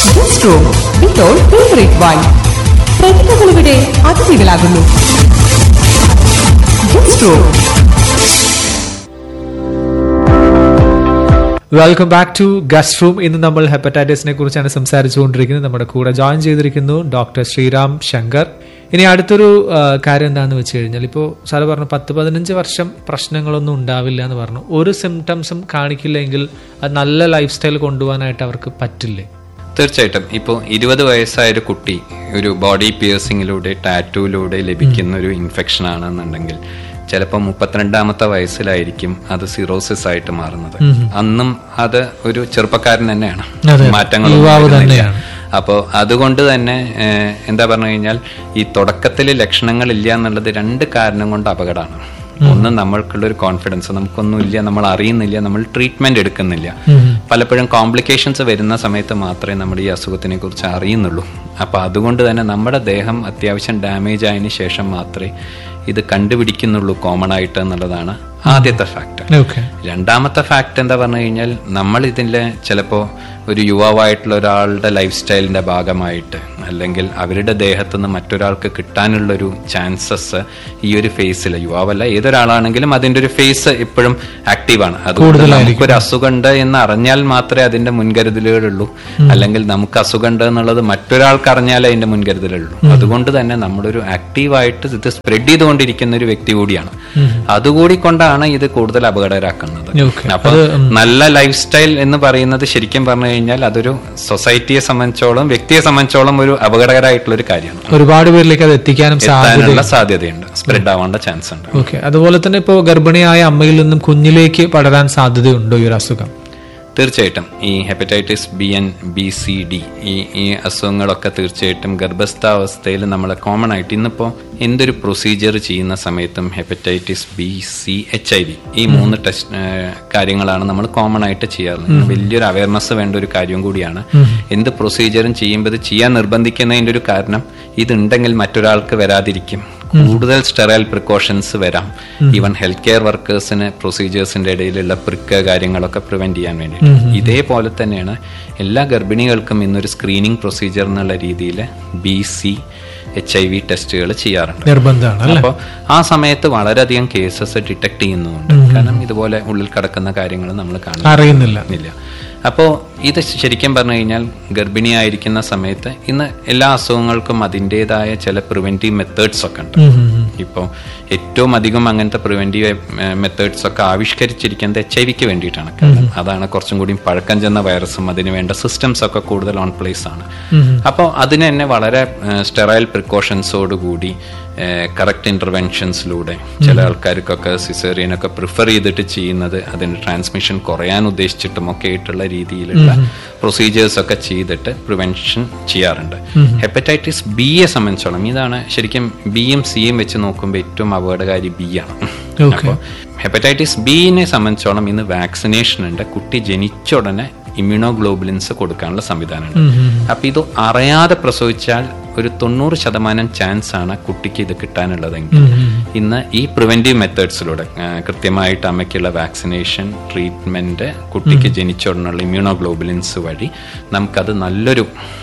Guest room ഇപ്പോൾ favourite wine പ്രതിഭകളിവിടെ അതിഥികളാകുന്നു guest room welcome back to guest room ഇന്ന് നമ്മൾ ഹെപ്പറ്റൈറ്റിസിനെ കുറിച്ചാണ് സംസാരിച്ചുകൊണ്ടിരിക്കുന്നത് നമ്മുടെ കൂടെ ജോയിൻ ചെയ്തിരിക്കുന്നു ഡോക്ടർ ശ്രീറാം ശങ്കർ ഇനി അടുത്തൊരു ആ, കാര്യം എന്താണെന്ന് വെച്ച് കഴിഞ്ഞാൽ ഇപ്പോൾ സാറ് പറഞ്ഞു പത്ത് പതിനഞ്ച് വർഷം പ്രശ്നങ്ങളൊന്നും ഉണ്ടാവില്ല എന്ന് പറഞ്ഞു ഒരു സിംറ്റംസും കാണിക്കില്ലെങ്കിൽ അത് നല്ല ലൈഫ് സ്റ്റൈൽ കൊണ്ടുപോകാനായിട്ട് അവർക്ക് പറ്റില്ലേ തീർച്ചയായിട്ടും ഇപ്പോൾ ഇരുപത് വയസ്സായ ഒരു കുട്ടി ഒരു ബോഡി പിയേഴ്സിങ്ങിലൂടെ ടാറ്റൂയിലൂടെ ലഭിക്കുന്ന ഒരു ഇൻഫെക്ഷൻ ആണെന്നുണ്ടെങ്കിൽ ചിലപ്പോൾ മുപ്പത്തിരണ്ടാമത്തെ വയസ്സിലായിരിക്കും അത് സിറോസിസ് ആയിട്ട് മാറുന്നത് അന്നും അത് ഒരു ചെറുപ്പക്കാരൻ തന്നെയാണ് അതെ. മാറ്റങ്ങളൊന്നും യുവാവ് വരുന്നില്ല. തന്നെയാണ്. അപ്പോൾ അതുകൊണ്ട് തന്നെ ഏഹ്, എന്താ പറഞ്ഞു കഴിഞ്ഞാൽ ഈ തുടക്കത്തിൽ ലക്ഷണങ്ങൾ ഇല്ല എന്നുള്ളത് രണ്ട് കാരണം കൊണ്ട് അപകടമാണ് ഒന്ന് നമ്മൾക്കുള്ള ഒരു കോൺഫിഡൻസ് നമുക്കൊന്നും ഇല്ല നമ്മൾ അറിയുന്നില്ല നമ്മൾ ട്രീറ്റ്മെന്റ് എടുക്കുന്നില്ല പലപ്പോഴും കോംപ്ലിക്കേഷൻസ് വരുന്ന സമയത്ത് മാത്രമേ നമ്മുടെ ഈ അസുഖത്തിനെ കുറിച്ച് അറിയുന്നുള്ളൂ അപ്പൊ അതുകൊണ്ട് തന്നെ നമ്മുടെ ദേഹം അത്യാവശ്യം ഡാമേജ് ആയതിനു ശേഷം മാത്രമേ ഇത് കണ്ടുപിടിക്കുന്നുള്ളൂ കോമൺ ആയിട്ട് എന്നുള്ളതാണ് ആദ്യത്തെ ഫാക്ടർ ഓക്കെ രണ്ടാമത്തെ ഫാക്ട് എന്താ പറഞ്ഞു കഴിഞ്ഞാൽ നമ്മൾ ഇതിലെ ചിലപ്പോൾ ഒരു യുവാവായിട്ടുള്ള ഒരാളുടെ ലൈഫ് സ്റ്റൈലിന്റെ ഭാഗമായിട്ട് അല്ലെങ്കിൽ അവരുടെ ദേഹത്ത് നിന്ന് മറ്റൊരാൾക്ക് കിട്ടാനുള്ളൊരു ചാൻസസ് ഈ ഒരു ഫേസിൽ യുവാവല്ല ഏതൊരാളാണെങ്കിലും അതിന്റെ ഒരു ഫേസ് എപ്പോഴും ആക്റ്റീവാണ് അതുകൊണ്ട് നമുക്കൊരു അസുഖമുണ്ട് എന്ന് അറിഞ്ഞാൽ മാത്രമേ അതിന്റെ മുൻകരുതലുകളുള്ളൂ അല്ലെങ്കിൽ നമുക്ക് അസുഖമുണ്ട് എന്നുള്ളത് മറ്റൊരാൾക്ക് അറിഞ്ഞാലേ അതിന്റെ മുൻകരുതലുള്ളൂ അതുകൊണ്ട് തന്നെ നമ്മളൊരു ആക്റ്റീവായിട്ട് ഇത് സ്പ്രെഡ് ചെയ്തുകൊണ്ടിരിക്കുന്ന ഒരു വ്യക്തി കൂടിയാണ് അതുകൂടി കൊണ്ടാണ് ഇത് കൂടുതൽ അപകടകരാക്കുന്നത് ഓക്കെ അപ്പൊ നല്ല ലൈഫ് സ്റ്റൈൽ എന്ന് പറയുന്നത് ശരിക്കും പറഞ്ഞു കഴിഞ്ഞാൽ അതൊരു സൊസൈറ്റിയെ സംബന്ധിച്ചോളം വ്യക്തിയെ സംബന്ധിച്ചോളം ഒരു അപകടകരമായിട്ടുള്ള ഒരു കാര്യമാണ് ഒരുപാട് പേരിലേക്ക് അത് എത്തിക്കാനും സാധ്യത എത്താനുള്ള സാധ്യതയുണ്ട് സ്പ്രെഡ് ആവേണ്ട ചാൻസ് ഉണ്ട് ഓക്കെ അതുപോലെ തന്നെ ഇപ്പോൾ ഗർഭിണിയായ അമ്മയിൽ നിന്നും കുഞ്ഞിലേക്ക് പടരാൻ സാധ്യതയുണ്ടോ ഈ ഒരു അസുഖം തീർച്ചയായിട്ടും ഈ hepatitis B and B C D ഈ ഈ അസുഖങ്ങളൊക്കെ തീർച്ചയായിട്ടും ഗർഭസ്ഥാവസ്ഥയിൽ നമ്മൾ കോമൺ ആയിട്ട് ഇന്നിപ്പോൾ എന്തൊരു പ്രൊസീജിയർ ചെയ്യുന്ന സമയത്തും hepatitis B C H I V ഈ മൂന്ന് ടെസ്റ്റ് കാര്യങ്ങളാണ് നമ്മൾ കോമൺ ആയിട്ട് ചെയ്യാറുള്ളത് വലിയൊരു അവയർനെസ് വേണ്ട ഒരു കാര്യം കൂടിയാണ് എന്ത് പ്രൊസീജിയറും ചെയ്യുമ്പോൾ ഇത് ചെയ്യാൻ നിർബന്ധിക്കുന്നതിൻ്റെ ഒരു കാരണം ഇതുണ്ടെങ്കിൽ മറ്റൊരാൾക്ക് വരാതിരിക്കും കൂടുതൽ സ്റ്റെറൈൽ പ്രിക്കോഷൻസ് വരാം ഈവൻ ഹെൽത്ത് കെയർ വർക്കേഴ്സിന് പ്രൊസീജിയേഴ്സിന്റെ ഇടയിലുള്ള പ്രിക്ക കാര്യങ്ങളൊക്കെ പ്രിവെന്റ് ചെയ്യാൻ വേണ്ടിയിട്ട് ഇതേപോലെ തന്നെയാണ് എല്ലാ ഗർഭിണികൾക്കും ഇന്നൊരു സ്ക്രീനിങ് പ്രൊസീജിയർ എന്നുള്ള രീതിയിൽ B C H I V ടെസ്റ്റുകൾ ചെയ്യാറുണ്ട് നിർബന്ധമാണ് അല്ലെ അപ്പോൾ ആ സമയത്ത് വളരെയധികം കേസസ് ഡിറ്റക്ട് ചെയ്യുന്നുണ്ട് കാരണം ഇതുപോലെ ഉള്ളിൽ കിടക്കുന്ന കാര്യങ്ങൾ നമ്മൾ കാണുന്നില്ല അറിയുന്നില്ല ഇല്ല അപ്പോൾ ഇത് ശരിക്കും പറഞ്ഞു കഴിഞ്ഞാൽ ഗർഭിണിയായിരിക്കുന്ന സമയത്ത് ഇന്ന് എല്ലാ അസുഖങ്ങൾക്കും അതിൻ്റെതായ ചില പ്രിവെന്റീവ് മെത്തേഡ്സ് ഒക്കെ ഉണ്ട് ഇപ്പോൾ ഏറ്റവും അധികം അങ്ങനത്തെ പ്രിവെന്റീവ് മെത്തേഡ്സ് ഒക്കെ ആവിഷ്കരിച്ചിരിക്കുന്നത് എച്ച് ഐ വിക്ക് വേണ്ടിയിട്ടാണ് കാരണം അതാണ് കുറച്ചും കൂടി പഴക്കം ചെന്ന വൈറസും അതിന് വേണ്ട സിസ്റ്റംസ് ഒക്കെ കൂടുതൽ ഓൺ പ്ലേസ് ആണ് അപ്പോൾ അതിന് തന്നെ വളരെ സ്റ്റെറൈൽ പ്രിക്കോഷൻസോടുകൂടി കറക്റ്റ് ഇന്റർവെൻഷൻസിലൂടെ ചില ആൾക്കാർക്കൊക്കെ സിസേറിയനൊക്കെ പ്രിഫർ ചെയ്തിട്ട് ചെയ്യുന്നത് അതിന്റെ ട്രാൻസ്മിഷൻ കുറയാൻ ഉദ്ദേശിച്ചിട്ടും ഒക്കെ ആയിട്ടുള്ള രീതിയിലുള്ള പ്രൊസീജിയേഴ്സ് ഒക്കെ ചെയ്തിട്ട് പ്രിവെൻഷൻ ചെയ്യാറുണ്ട് ഹെപ്പറ്റൈറ്റിസ് ബിയെ സംബന്ധിച്ചോളം ഇതാണ് ശരിക്കും ബിയും സിയും വെച്ച് നോക്കുമ്പോൾ ഏറ്റവും അപകടകാരി ബി ആണ് അപ്പോൾ ഹെപ്പറ്റൈറ്റിസ് ബിനെ സംബന്ധിച്ചോളം ഇന്ന് വാക്സിനേഷൻ ഉണ്ട് കുട്ടി ജനിച്ച ഉടനെ ഇമ്മ്യൂണോഗ്ലോബുലിൻസ് കൊടുക്കാനുള്ള സംവിധാനമുണ്ട് അപ്പൊ ഇത് അറിയാതെ പ്രസവിച്ചാൽ ഒരു തൊണ്ണൂറ് ശതമാനം ചാൻസ് ആണ് കുട്ടിക്ക് ഇത് കിട്ടാനുള്ളതെങ്കിൽ ഇന്ന് ഈ പ്രിവെന്റീവ് മെത്തേഡ്സിലൂടെ കൃത്യമായിട്ട് അമ്മയ്ക്കുള്ള വാക്സിനേഷൻ ട്രീറ്റ്മെന്റ് കുട്ടിക്ക് ജനിച്ച ഉടനുള്ള ഇമ്മ്യൂണോഗ്ലോബുലിൻസ് വഴി നമുക്കത് നല്ലൊരു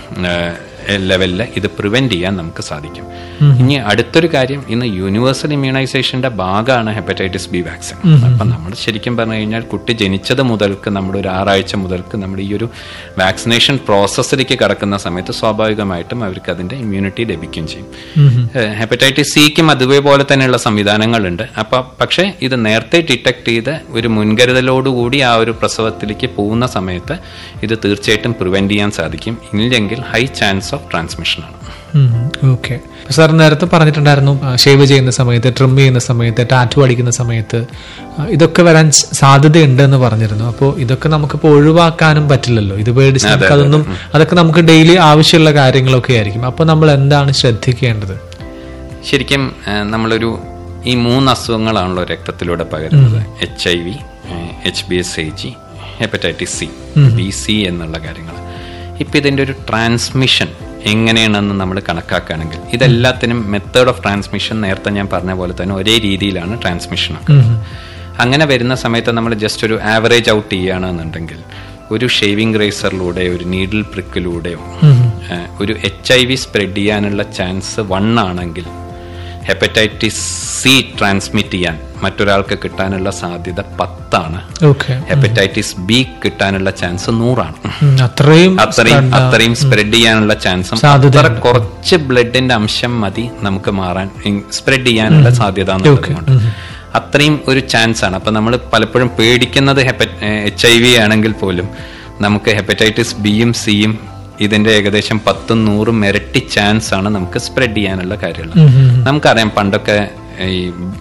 ലെവലിൽ ഇത് പ്രിവെന്റ് ചെയ്യാൻ നമുക്ക് സാധിക്കും ഇനി അടുത്തൊരു കാര്യം ഇന്ന് യൂണിവേഴ്സൽ ഇമ്മ്യൂണൈസേഷന്റെ ഭാഗമാണ് ഹെപ്പറ്റൈറ്റിസ് ബി വാക്സിൻ അപ്പൊ നമ്മൾ ശരിക്കും പറഞ്ഞു കഴിഞ്ഞാൽ കുട്ടി ജനിച്ചത് മുതൽക്ക് നമ്മുടെ ഒരു ആറാഴ്ച മുതൽക്ക് നമ്മുടെ ഈ ഒരു വാക്സിനേഷൻ പ്രോസസ്സിലേക്ക് കടക്കുന്ന സമയത്ത് സ്വാഭാവികമായിട്ടും അവർക്ക് അതിന്റെ ഇമ്മ്യൂണിറ്റി ലഭിക്കുകയും ചെയ്യും ഹെപ്പറ്റൈറ്റിസ് സിക്കും അതുപോലെ തന്നെയുള്ള സംവിധാനങ്ങളുണ്ട് അപ്പൊ പക്ഷേ ഇത് നേരത്തെ ഡിറ്റക്ട് ചെയ്ത് ഒരു മുൻകരുതലോടുകൂടി ആ ഒരു പ്രസവത്തിലേക്ക് പോകുന്ന സമയത്ത് ഇത് തീർച്ചയായിട്ടും പ്രിവെന്റ് ചെയ്യാൻ സാധിക്കും ഇല്ലെങ്കിൽ ഹൈ ചാൻസ് ഓഫ് ട്രാൻസ്മിഷനാണ് ഓക്കെ സാർ നേരത്തെ പറഞ്ഞിട്ടുണ്ടായിരുന്നു ഷേവ് ചെയ്യുന്ന സമയത്ത് ട്രിം ചെയ്യുന്ന സമയത്ത് ടാറ്റു അടിക്കുന്ന സമയത്ത് ആ, ഇതൊക്കെ വരാൻ സ- സാധ്യതയുണ്ട് എന്ന് പറഞ്ഞിരുന്നു അപ്പോൾ ഇതൊക്കെ നമുക്കിപ്പോൾ ഒഴിവാക്കാനും പറ്റില്ലല്ലോ ഇത് പേടിച്ച് നമുക്ക് അതൊന്നും അതൊക്കെ നമുക്ക് ഡെയിലി ആവശ്യമുള്ള കാര്യങ്ങളൊക്കെ ആയിരിക്കും അപ്പോൾ നമ്മൾ എന്താണ് ശ്രദ്ധിക്കേണ്ടത് ശരിക്കും ആ, നമ്മളൊരു ഈ മൂന്ന് അസുഖങ്ങളാണല്ലോ രക്തത്തിലൂടെ പകരുന്നത് H I V H B S I G hepatitis C B C എന്നുള്ള കാര്യങ്ങൾ ഇപ്പം ഇതിൻ്റെ ഒരു ട്രാൻസ്മിഷൻ എങ്ങനെയാണെന്ന് നമ്മൾ കണക്കാക്കുകയാണെങ്കിൽ ഇതെല്ലാത്തിനും മെത്തേഡ് ഓഫ് ട്രാൻസ്മിഷൻ നേരത്തെ ഞാൻ പറഞ്ഞ പോലെ തന്നെ ഒരേ രീതിയിലാണ് ട്രാൻസ്മിഷൻ ഒക്കെ അങ്ങനെ വരുന്ന സമയത്ത് നമ്മൾ ജസ്റ്റ് ഒരു ആവറേജ് ഔട്ട് ചെയ്യുകയാണെന്നുണ്ടെങ്കിൽ ഒരു ഷേവിംഗ് റേസറിലൂടെ ഒരു നീഡിൽ പ്രിക്കിലൂടെയോ ഏഹ്, ഒരു എച്ച് ഐ വി സ്പ്രെഡ് ചെയ്യാനുള്ള ചാൻസ് വൺ ആണെങ്കിൽ ഹെപ്പറ്റൈറ്റിസ് സി ട്രാൻസ്മിറ്റ് ചെയ്യാൻ മറ്റൊരാൾക്ക് കിട്ടാനുള്ള സാധ്യത പത്താണ് ഓക്കെ ഹെപ്പറ്റൈറ്റിസ് ബി കിട്ടാനുള്ള ചാൻസ് നൂറാണ് അത്രയും അത്രയും spread ആ. അത്രയും സ്പ്രെഡ് ചെയ്യാനുള്ള ചാൻസും സാധ്യത അത്ര കുറച്ച് ബ്ലഡിന്റെ അംശം മതി നമുക്ക് മാറാൻ സ്പ്രെഡ് ചെയ്യാനുള്ള സാധ്യത എന്നുള്ളതുകൊണ്ട് അത്രയും ഒരു ചാൻസ് ആണ് അപ്പൊ നമ്മൾ പലപ്പോഴും പേടിക്കുന്നത് എച്ച് ഐ വി ആണെങ്കിൽ പോലും നമുക്ക് ഹെപ്പറ്റൈറ്റിസ് ബിയും സിയും ഇതിന്റെ ഏകദേശം പത്തും നൂറും ഇരട്ടി ചാൻസ് ആണ് നമുക്ക് സ്പ്രെഡ് ചെയ്യാനുള്ള കാര്യമുള്ളത് നമുക്കറിയാം പണ്ടൊക്കെ ഈ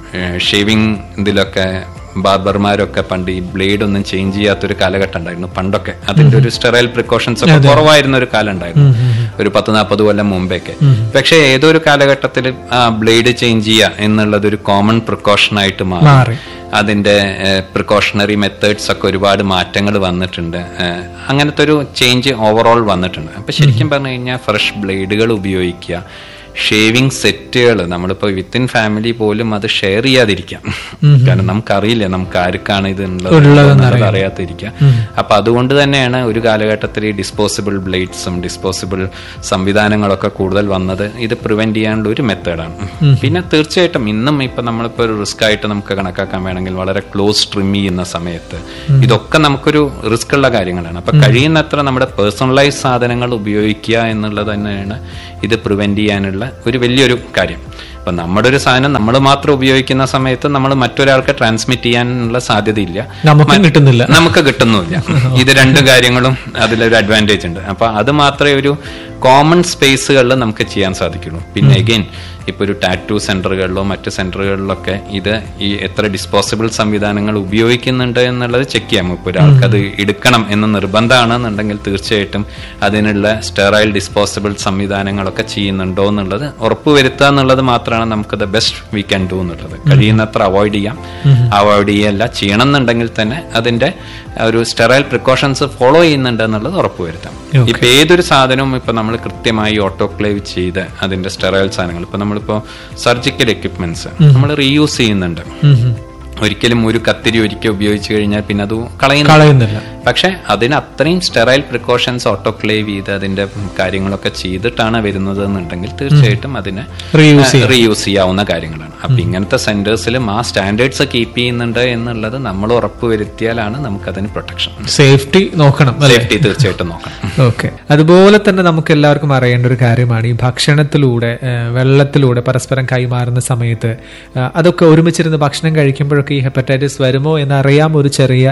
ഷേവിങ് ഇതിലൊക്കെ ബാർബർമാരൊക്കെ പണ്ട് ഈ ബ്ലേഡ് ഒന്നും ചേഞ്ച് ചെയ്യാത്തൊരു കാലഘട്ടം ഉണ്ടായിരുന്നു പണ്ടൊക്കെ അതിന്റെ ഒരു സ്റ്റെറൈൽ പ്രിക്കോഷൻസ് ഒക്കെ കുറവായിരുന്ന ഒരു കാലം ഉണ്ടായിരുന്നു ഒരു പത്ത് നാൽപ്പത് കൊല്ലം മുമ്പേക്കെ പക്ഷെ ഏതോ ഒരു കാലഘട്ടത്തിൽ ആ ബ്ലേഡ് ചേഞ്ച് ചെയ്യുക എന്നുള്ളത് ഒരു കോമൺ പ്രിക്കോഷൻ ആയിട്ട് മാറി മാറി അതിന്റെ പ്രിക്കോഷണറി മെത്തേഡ്സ് ഒക്കെ ഒരുപാട് മാറ്റങ്ങൾ വന്നിട്ടുണ്ട് ഏഹ്, അങ്ങനത്തെ ഒരു ചേഞ്ച് ഓവറോൾ വന്നിട്ടുണ്ട് അപ്പൊ ശരിക്കും പറഞ്ഞു കഴിഞ്ഞാൽ ഫ്രഷ് ബ്ലേഡുകൾ ഉപയോഗിക്കുക ഷേവിംഗ് സെറ്റുകൾ നമ്മളിപ്പോ വിത്തിൻ ഫാമിലി പോലും അത് ഷെയർ ചെയ്യാതിരിക്കാം കാരണം നമുക്കറിയില്ല നമുക്ക് ആർക്കാണ് ഇത് ഉള്ളത് ഉള്ളതെന്ന് എന്നുള്ളത് അറിയാതിരിക്കുക അപ്പൊ അതുകൊണ്ട് തന്നെയാണ് ഒരു കാലഘട്ടത്തിൽ ഈ ഡിസ്പോസിബിൾ ബ്ലേഡ്സും ഡിസ്പോസിബിൾ സംവിധാനങ്ങളൊക്കെ കൂടുതൽ വന്നത് ഇത് പ്രിവെന്റ് ചെയ്യാനുള്ള ഒരു മെത്തേഡാണ് പിന്നെ തീർച്ചയായിട്ടും ഇന്നും ഇപ്പൊ നമ്മളിപ്പോ ഒരു റിസ്ക് ആയിട്ട് നമുക്ക് കണക്കാക്കാൻ വേണമെങ്കിൽ വളരെ ക്ലോസ് ട്രിം ചെയ്യുന്ന സമയത്ത് ഇതൊക്കെ നമുക്കൊരു റിസ്ക് ഉള്ള കാര്യങ്ങളാണ് അപ്പൊ കഴിയുന്നത്ര നമ്മുടെ പേഴ്സണലൈസ് സാധനങ്ങൾ ഉപയോഗിക്കുക എന്നുള്ളത് തന്നെയാണ് ഇത് പ്രിവെന്റ് ചെയ്യാനുള്ള ഒരു വലിയൊരു കാര്യം അപ്പൊ നമ്മുടെ ഒരു സാധനം നമ്മൾ മാത്രം ഉപയോഗിക്കുന്ന സമയത്ത് നമ്മൾ മറ്റൊരാൾക്ക് ട്രാൻസ്മിറ്റ് ചെയ്യാനുള്ള സാധ്യതയില്ല നമുക്കും കിട്ടുന്നില്ല നമുക്ക് കിട്ടുന്നില്ല ഇത് രണ്ട് കാര്യങ്ങളും അതിലൊരു അഡ്വാൻറ്റേജ് ഉണ്ട് അപ്പൊ അത് മാത്രമേ ഒരു കോമൺ സ്പേസുകളിൽ നമുക്ക് ചെയ്യാൻ സാധിക്കുള്ളൂ പിന്നെ അഗെയിൻ ഇപ്പൊ ഒരു ടാറ്റു സെന്ററുകളിലോ മറ്റ് സെന്ററുകളിലൊക്കെ ഇത് ഈ എത്ര ഡിസ്പോസിബിൾ സംവിധാനങ്ങൾ ഉപയോഗിക്കുന്നുണ്ട് എന്നുള്ളത് ചെക്ക് ചെയ്യാം ഇപ്പൊ ഒരാൾക്ക് അത് എടുക്കണം എന്ന് നിർബന്ധമാണെന്നുണ്ടെങ്കിൽ തീർച്ചയായിട്ടും അതിനുള്ള സ്റ്റെറൈൽ ഡിസ്പോസിബിൾ സംവിധാനങ്ങളൊക്കെ ചെയ്യുന്നുണ്ടോ എന്നുള്ളത് ഉറപ്പുവരുത്തുക എന്നുള്ളത് മാത്രമാണ് നമുക്ക് the best we can do എന്നുള്ളത് കഴിയുന്നത്ര അവോയ്ഡ് ചെയ്യാം അവോയ്ഡ് ചെയ്യല്ല ചെയ്യണം എന്നുണ്ടെങ്കിൽ തന്നെ അതിന്റെ ഒരു സ്റ്റെറൈൽ പ്രിക്കോഷൻസ് ഫോളോ ചെയ്യുന്നുണ്ട് എന്നുള്ളത് ഉറപ്പുവരുത്താം ഇപ്പൊ ഏതൊരു സാധനവും ഇപ്പൊ നമ്മൾ കൃത്യമായി ഓട്ടോക്ലേവ് ചെയ്ത് അതിന്റെ സ്റ്റെറൈൽ സാധനങ്ങൾ ഇപ്പൊ നമ്മളിപ്പോ സർജിക്കൽ എക്യുപ്മെന്റ്സ് നമ്മൾ റീയൂസ് ചെയ്യുന്നുണ്ട് ഒരിക്കലും ഒരു കത്തിരി ഒരിക്കൽ ഉപയോഗിച്ച് കഴിഞ്ഞാൽ പിന്നെ അത് കളയുന്നു കളയുന്നില്ല പക്ഷെ അതിന് അത്രയും സ്റ്റെറൈൽ പ്രിക്കോഷൻസ് ഓട്ടോക്ലേവ് ചെയ്ത് അതിന്റെ കാര്യങ്ങളൊക്കെ ചെയ്തിട്ടാണ് വരുന്നത് എന്നുണ്ടെങ്കിൽ തീർച്ചയായിട്ടും അതിന് Reuse റീയൂസ് ചെയ്യാവുന്ന കാര്യങ്ങളാണ് അപ്പൊ ഇങ്ങനത്തെ സെന്റേഴ്സിലും ആ സ്റ്റാൻഡേർഡ്സ് കീപ്പ് ചെയ്യുന്നുണ്ട് എന്നുള്ളത് നമ്മൾ ഉറപ്പുവരുത്തിയാലാണ് നമുക്കതിന് പ്രൊട്ടക്ഷൻ സേഫ്റ്റി നോക്കണം അല്ലേ സേഫ്റ്റി തീർച്ചയായിട്ടും നോക്കണം ഓക്കെ അതുപോലെ തന്നെ നമുക്ക് എല്ലാവർക്കും അറിയേണ്ട ഒരു കാര്യമാണ് ഈ ഭക്ഷണത്തിലൂടെ ഏഹ്, വെള്ളത്തിലൂടെ പരസ്പരം കൈമാറുന്ന സമയത്ത് ഏഹ്, അതൊക്കെ ഒരുമിച്ചിരുന്ന് ഭക്ഷണം കഴിക്കുമ്പോഴൊക്കെ ഈ ഹെപ്പറ്റൈറ്റിസ് വരുമോ എന്ന് അറിയാൻ ഒരു ചെറിയ